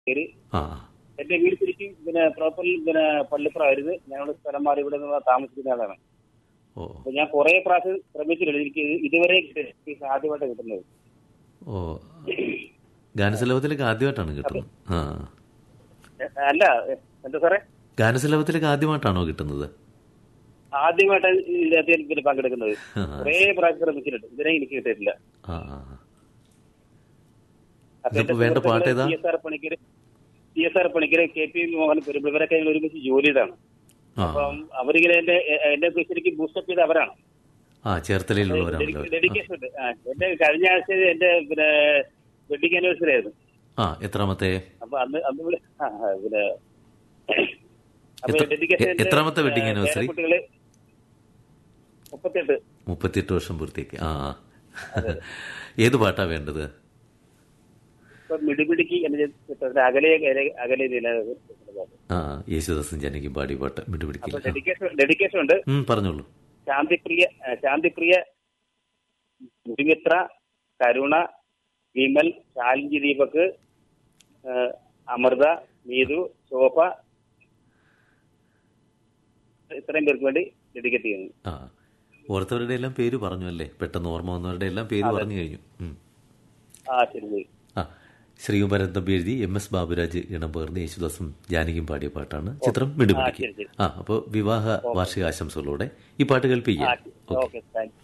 പേര് ആ എന്റെ വീട് ശരിക്കും പിന്നെ പ്രോപ്പർലി പിന്നെ പള്ളിപ്പുറമായിരുന്നു ഞങ്ങളുടെ സ്ഥലം മാറി ഇവിടെ നിന്ന് താമസിക്കുന്ന ആളാണ് ഓ അപ്പൊ ഞാൻ കുറെ പ്രാവശ്യം ശ്രമിച്ചിട്ടുണ്ട് എനിക്ക് ഇത് ഇതുവരെ കിട്ടിയില്ല. എനിക്ക് ആദ്യമായിട്ട് കിട്ടുന്നത് ഓ ഗാനസലഭത്തിലേക്ക് ആദ്യമായിട്ടാണ് കിട്ടുന്നത് ആ എ- അല്ല എ- എന്താ സാറേ ഗാനസലഭത്തിലേക്ക് ആദ്യമായിട്ടാണോ കിട്ടുന്നത് ആദ്യമായിട്ടാണ് ഇതിനകത്ത് പിന്നെ പങ്കെടുക്കുന്നത് ആ, കുറെ പ്രാവശ്യം ശ്രമിച്ചിട്ടുണ്ട് ഇതിനെ എനിക്ക് കിട്ടിയിട്ടില്ല ആ ആ അപ്പൊ ഇതിപ്പോ എന്റെ വേണ്ട പാട്ട് ഏതാ? C S R Panicker C S R Panicker K P Mohan പെരുമ്പോൾ ഇവരൊക്കെ ഞങ്ങൾ ഒരുമിച്ച് ജോലി ചെയ്താണ് ആ അപ്പം അവരിങ്ങനെ എന്റെ എ- എന്റെ ശരിക്കും ബൂസ്റ്റപ്പ് ചെയ്ത് അവരാണ് ആ ചേർത്തലയിലുള്ളവരാണല്ലോ ഡെഡിക്കേഷൻ ഉണ്ട് ആ, എന്റെ കഴിഞ്ഞ ആഴ്ച എന്റെ പിന്നെ വെഡിങ് ആനിവേഴ്സറി ആയിരുന്നു ആ എത്രാമത്തെ അപ്പൊ അന്ന് അന്ന് വിളി- ആ, ആ, പിന്നെ അപ്പൊ എത്ര- dedication എ- എന്റെ, എത്രാമത്തെ wedding ആ, anniversary? പേരക്കുട്ടികള് മുപ്പത്തെട്ട് മുപ്പത്തിയെട്ട് വർഷം പൂർത്തിയാക്കി ആ ആ. ഏത് പാട്ടാ വേണ്ടത് ഇപ്പൊ മിടിപിടിക്ക് എന്റെ ചിത്രത്തിന്റെ അകലെ അകലെ- അകലെ ഇതിലാണ് ആ യേശുദാസും ജനകിയും പാടി പാട്ട് അപ്പൊ മിടുപിടിക്കില്ല ഡെഡിക്കേഷൻ ഡെഡിക്കേഷൻ ഉണ്ട് ഉം പറഞ്ഞോളൂ ശാന്തിപ്രിയ ആ, ശാന്തിപ്രിയ മുരിമിത്ര കരുണ വിമൽ ശാലിഞ്ചി ദീപക് ആ, അമൃത നീതു ശോഭ ഇത്രയും പേർക്ക് വേണ്ടി ഡെഡിക്കേറ്റ് ചെയ്യുന്നു ആ ഓർത്തവരുടെ എല്ലാം പേര് പറഞ്ഞു അല്ലേ പെട്ടെന്ന് ഓർമ്മ വന്നവരുടെ എല്ലാം പേര് പറഞ്ഞു കഴിഞ്ഞു ഉം. ആ ശരി ശരി ആ ശ്രീകുമാരൻ തമ്പി എഴുതി എം എസ് ബാബുരാജ് ഇണം പകർന്ന് യേശുദാസും ജാനകിയും പാടിയ പാട്ടാണ് ചിത്രം മിടുപിടിക്ക് ശരി, ശരി. ആ അപ്പോൾ വിവാഹ വാർഷിക ആശംസകളോടെ ഈ പാട്ട് കേൾപ്പിക്കുക ഓക്കെ താങ്ക്